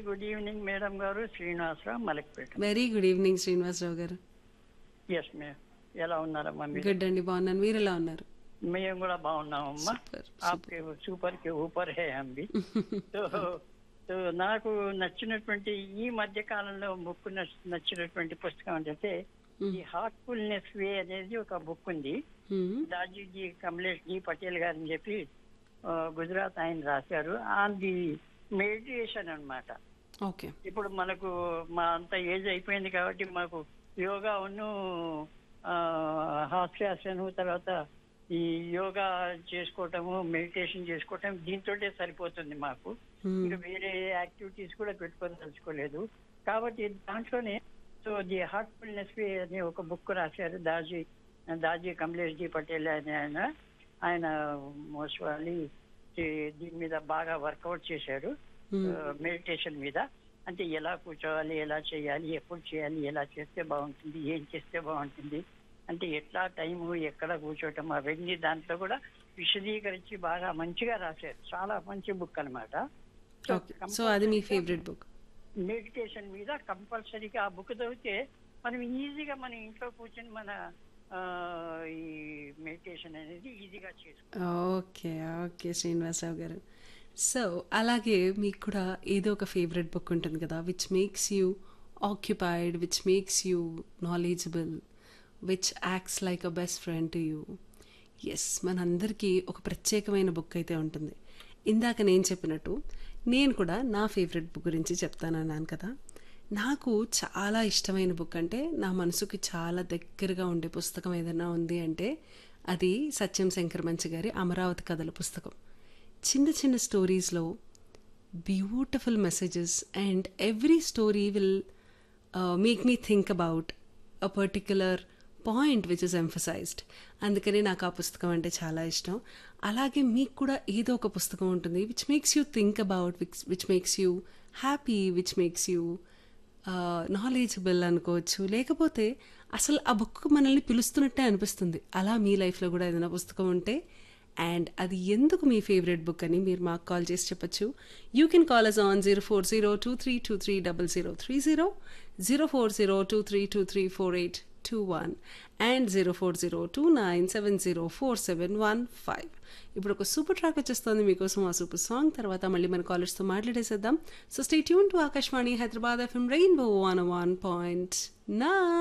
good evening madam గారు Srinivasarao Malakpet very good evening Srinivasarao గారు yes madam ఎలా ఉన్నారమ్మా మీరు గుడ్ అండి బాగున్నాను మీరు ఎలా ఉన్నారు మేము కూడా బాగున్నామమ్మా సూపర్ ఆప్కే సూపర్ కి ఊపర్ హే అంబి సో సో నాకు నచ్చినటువంటి ఈ మధ్య కాలంలో బుక్ నచ్చినటువంటి పుస్తకం ఏంటంటే ఈ హార్ట్ఫుల్నెస్ వే అనేది ఒక బుక్ ఉంది దాజీజీ కమలేష్ జీ పటేల్ గారు అని చెప్పి ఆ, గుజరాత్ ఆయన రాశారు ఆన్ ది మెడిటేషన్ అన్నమాట ఓకే ఇప్పుడు మనకు మా అంత ఏజ్ అయిపోయింది కాబట్టి మాకు యోగా ఉన్ను హాస్యాసను తర్వాత ఈ యోగా చేసుకోవటము మెడిటేషన్ చేసుకోవటం దీంతోటే సరిపోతుంది మాకు ఇంకా వేరే యాక్టివిటీస్ కూడా పెట్టుకోదలుచుకోలేదు కాబట్టి దాంట్లోనే సో ది హార్ట్ఫుల్నెస్ వే అనే ఒక బుక్ రాశారు దాజీ దాజీ కమలేష్ జీ పటేల్ అనే ఆయన ఆయన మోస్ట్లీ దీని మీద బాగా వర్కౌట్ చేశారు మెడిటేషన్ మీద అంటే ఎలా కూర్చోవాలి ఎలా చేయాలి ఎప్పుడు చేయాలి ఎలా చేస్తే బాగుంటుంది ఏం చేస్తే బాగుంటుంది అంటే ఎట్లా టైము ఎక్కడ కూర్చోవటం అవన్నీ దాంట్లో కూడా విశదీకరించి బాగా మంచిగా రాశారు చాలా మంచి బుక్ అనమాట ఓకే సో అది మీ ఫేవరెట్ బుక్ మెడిటేషన్ మీద కంపల్సరీగా ఆ బుక్ చదివితే మనం ఈజీగా మన ఇంట్లో కూర్చొని మన ఆ, ఈ మెడిటేషన్ అనేది ఈజీగా చేసుకో ఓకే ఓకే శ్రీనివాసరావు గారు సో అలాగే మీకు కూడా ఏదో ఒక ఫేవరెట్ బుక్ ఉంటుంది కదా which makes you occupied which makes you knowledgeable which acts like a best friend to you yes మనందరికీ ఒక ప్రత్యేకమైన బుక్ అయితే ఉంటుంది ఇందాక నేను చెప్పినట్టు నేను కూడా నా ఫేవరెట్ బుక్ గురించి చెప్తానన్నాను కదా నాకు చాలా ఇష్టమైన బుక్ అంటే నా మనసుకి చాలా దగ్గరగా ఉండే పుస్తకం ఏదైనా ఉంది అంటే అది సత్యం శంకర్ మంచి గారి అమరావతి కథల పుస్తకం చిన్న చిన్న స్టోరీస్లో beautiful messages and every story will make me think about a particular point which is emphasised అందుకని నాకు ఆ పుస్తకం అంటే చాలా ఇష్టం అలాగే మీకు కూడా ఏదో ఒక పుస్తకం ఉంటుంది which makes you think about which which makes you happy which makes you knowledgeable అనుకోవచ్చు లేకపోతే అసలు ఆ బుక్ మనల్ని పిలుస్తున్నట్టే అనిపిస్తుంది అలా మీ లైఫ్లో కూడా ఏదైనా పుస్తకం ఉంటే అండ్ అది ఎందుకు మీ ఫేవరెట్ బుక్ అని మీరు మాకు కాల్ చేసి చెప్పొచ్చు you can call us on zero four zero two three two three double zero three zero zero four zero two three two three four eight two one and zero four zero two nine seven zero four seven one five ఇప్పుడు ఒక super track వచ్చేస్తుంది మీకోసం ఆ super song తర్వాత మళ్ళీ మన కాలర్స్తో మాట్లాడేసేద్దాం so stay tune to Akashvani Hyderabad FM rainbow one one point నా